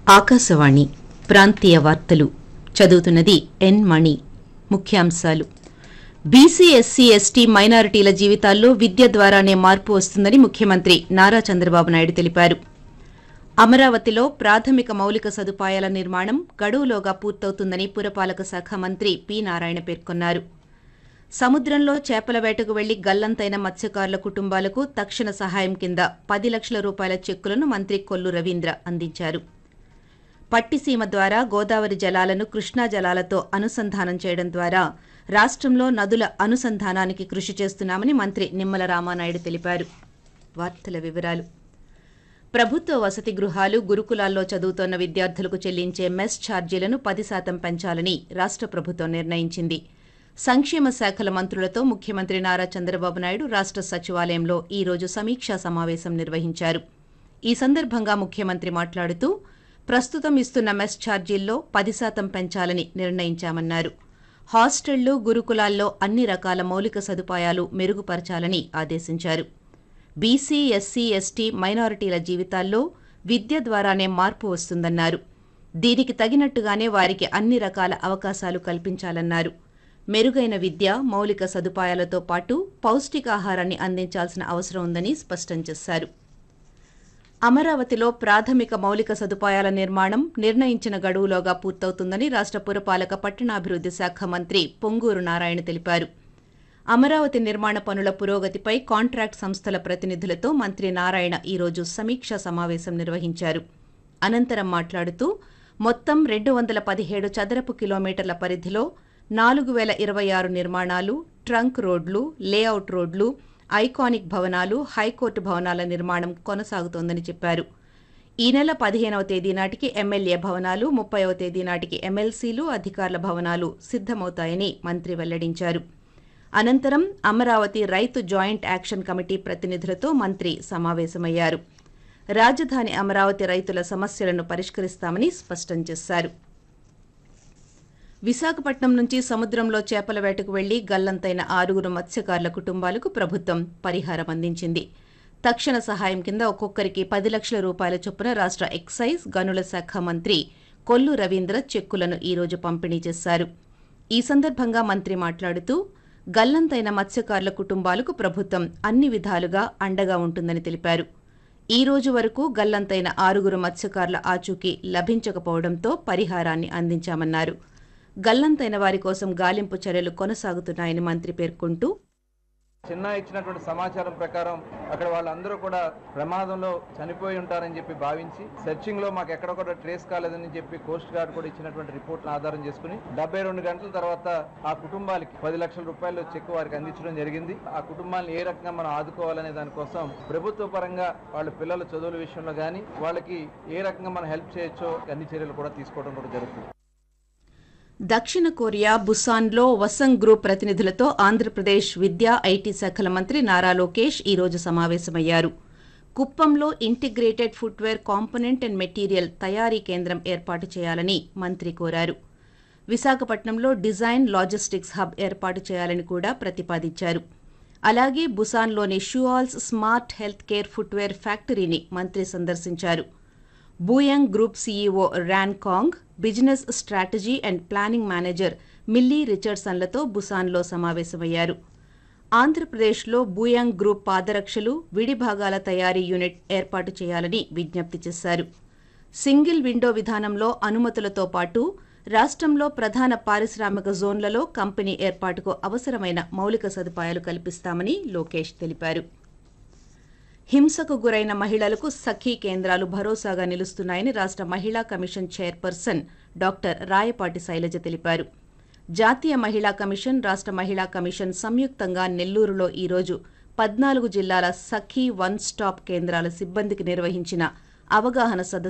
ఆకాశవాణి ప్రాంతీయ వార్తలు చదువుతున్నది ఎన్ మణి ముఖ్యాంశాలు బీసీ ఎస్సీ ఎస్టీ మైనారిటీల జీవితాల్లో విద్య ద్వారానే మార్పు వస్తుందని ముఖ్యమంత్రి నారా చంద్రబాబు నాయుడు తెలిపారు అమరావతిలో ప్రాథమిక మౌలిక సదుపాయాల నిర్మాణం గడువులోగా పూర్తవుతుందని పురపాలక శాఖ మంత్రి పి నారాయణ పేర్కొన్నారు సముద్రంలో చేపల వేటకు వెళ్లి గల్లంతైన మత్స్యకారుల కుటుంబాలకు తక్షణ సహాయం కింద పది లక్షల రూపాయల చెక్కులను మంత్రి కొల్లు రవీంద్ర అందించారు పట్టిసీమ ద్వారా గోదావరి జలాలను కృష్ణా జలాలతో అనుసంధానం చేయడం ద్వారా రాష్ట్రంలో నదుల అనుసంధానానికి కృషి చేస్తున్నామని మంత్రి నిమ్మల రామానాయుడు తెలిపారు వార్తల వివరాలు ప్రభుత్వ వసతి గృహాలు గురుకులాల్లో చదువుతోన్న విద్యార్థులకు చెల్లించే మెస్ ఛార్జీలను పది శాతం పెంచాలని రాష్ట ప్రభుత్వం నిర్ణయించింది సంక్షేమ శాఖల మంత్రులతో ముఖ్యమంత్రి నారా చంద్రబాబు నాయుడు రాష్ట సచివాలయంలో ఈ రోజు సమీక్షా సమావేశం నిర్వహించారు ఈ సందర్భంగా ముఖ్యమంత్రి మాట్లాడుతూ ప్రస్తుతం ఇస్తున్న మెస్ ఛార్జీల్లో పది శాతం పెంచాలని నిర్ణయించామన్నారు హాస్టళ్లు గురుకులాల్లో అన్ని రకాల మౌలిక సదుపాయాలు మెరుగుపరచాలని ఆదేశించారు బీసీ ఎస్సీ ఎస్టీ మైనారిటీల జీవితాల్లో విద్య ద్వారానే మార్పు వస్తుందన్నారు దీనికి తగినట్టుగానే వారికి అన్ని రకాల అవకాశాలు కల్పించాలన్నారు మెరుగైన విద్య మౌలిక సదుపాయాలతో పాటు పౌష్టికాహారాన్ని అందించాల్సిన అవసరం ఉందని స్పష్టం చేశారు అమరావతిలో ప్రాథమిక మౌలిక సదుపాయాల నిర్మాణం నిర్ణయించిన గడువులోగా పూర్తవుతుందని రాష్ట పురపాలక పట్టణాభివృద్ది శాఖ మంత్రి పొంగూరు నారాయణ తెలిపారు అమరావతి నిర్మాణ పనుల పురోగతిపై కాంట్రాక్ట్ సంస్థల ప్రతినిధులతో మంత్రి నారాయణ ఈరోజు సమీక్షా సమావేశం నిర్వహించారు అనంతరం మాట్లాడుతూ మొత్తం రెండు వందల పదిహేడు చదరపు కిలోమీటర్ల పరిధిలో నాలుగు వేల ఇరవై ఆరు నిర్మాణాలు ట్రంక్ రోడ్లు లేఅవుట్ రోడ్లు ఐకానిక్ భవనాలు హైకోర్టు భవనాల నిర్మాణం కొనసాగుతోందని చెప్పారు ఈ నెల పదిహేనవ తేదీ నాటికి ఎమ్మెల్యే భవనాలు ముప్పైవ తేదీ నాటికి ఎమ్మెల్సీలు అధికారుల భవనాలు సిద్దమవుతాయని మంత్రి వెల్లడించారు అనంతరం అమరావతి రైతు జాయింట్ యాక్షన్ కమిటీ ప్రతినిధులతో మంత్రి సమావేశమయ్యారు రాజధాని అమరావతి రైతుల సమస్యలను పరిష్కరిస్తామని స్పష్టం చేశారు విశాఖపట్నం నుంచి సముద్రంలో చేపల వేటకు వెళ్లి గల్లంతైన ఆరుగురు మత్స్యకారుల కుటుంబాలకు ప్రభుత్వం పరిహారం అందించింది తక్షణ సహాయం కింద ఒక్కొక్కరికి పది లక్షల రూపాయల చొప్పున రాష్ట ఎక్సైజ్ గనుల శాఖ మంత్రి కొల్లు రవీంద్ర చెక్కులను ఈ రోజు పంపిణీ చేశారు ఈ సందర్భంగా మంత్రి మాట్లాడుతూ గల్లంతైన మత్స్యకారుల కుటుంబాలకు ప్రభుత్వం అన్ని విధాలుగా అండగా ఉంటుందని తెలిపారు ఈ రోజు వరకు గల్లంతైన ఆరుగురు మత్స్యకారుల ఆచూకీ లభించకపోవడంతో పరిహారాన్ని అందించామన్నారు గల్లంతైన వారి కోసం గాలింపు చర్యలు కొనసాగుతున్నాయని మంత్రి పేర్కొంటూ చిన్న ఇచ్చినటువంటి సమాచారం ప్రకారం అక్కడ వాళ్ళందరూ కూడా ప్రమాదంలో చనిపోయి ఉంటారని చెప్పి భావించి సెర్చింగ్ లో మాకు ఎక్కడ కూడా ట్రేస్ కాలేదని చెప్పి కోస్ట్ గార్డ్ కూడా ఇచ్చినటువంటి రిపోర్ట్ ఆధారం చేసుకుని డెబ్బై రెండు గంటల తర్వాత ఆ కుటుంబాలకి పది లక్షల రూపాయలు చెక్ వారికి అందించడం జరిగింది ఆ కుటుంబాలను ఏ రకంగా మనం ఆదుకోవాలనే దానికోసం ప్రభుత్వ పరంగా వాళ్ళ పిల్లల చదువుల విషయంలో కానీ వాళ్ళకి ఏ రకంగా మనం హెల్ప్ చేయొచ్చో అన్ని చర్యలు కూడా తీసుకోవడం కూడా జరుగుతుంది దక్షిణ కొరియా బుసాన్లో వసంగ్ గ్రూప్ ప్రతినిధులతో ఆంధ్రప్రదేశ్ విద్యా ఐటీ శాఖల మంత్రి నారా లోకేష్ ఈ రోజు సమావేశమయ్యారు కుప్పంలో integrated footwear component and material తయారీ కేంద్రం ఏర్పాటు చేయాలని మంత్రి కోరారు విశాఖపట్నంలో డిజైన్ లాజిస్టిక్స్ హబ్ ఏర్పాటు చేయాలని కూడా ప్రతిపాదించారు అలాగే బుసాన్లోని షూఆల్స్ స్మార్ట్ హెల్త్ కేర్ ఫుట్వేర్ ఫ్యాక్టరీని మంత్రి సందర్శించారు Booyoung group CEO Ryan Kang business strategy and planning manager Millie రిచర్డ్సన్లతో బుసాన్లో సమావేశమయ్యారు ఆంధ్రప్రదేశ్లో బూయాంగ్ గ్రూప్ పాదరక్షలు విడిభాగాల తయారీ యూనిట్ ఏర్పాటు చేయాలని విజ్ఞప్తి చేశారు సింగిల్ విండో విధానంలో అనుమతులతో పాటు రాష్ట్రంలో ప్రధాన పారిశ్రామిక జోన్లలో కంపెనీ ఏర్పాటుకు అవసరమైన మౌలిక సదుపాయాలు కల్పిస్తామని లోకేష్ తెలిపారు హింసకు గురైన మహిళలకు సఖీ కేంద్రాలు భరోసాగా నిలుస్తున్నాయని రాష్ట మహిళా commission chairperson doctor Rayapati Sailaja తెలిపారు జాతీయ మహిళా కమిషన్ రాష్ట మహిళా కమిషన్ సంయుక్తంగా నెల్లూరులో ఈరోజు పద్నాలుగు జిల్లాల సఖీ వన్ స్టాప్ కేంద్రాల సిబ్బందికి నిర్వహించిన అవగాహన సదస్సు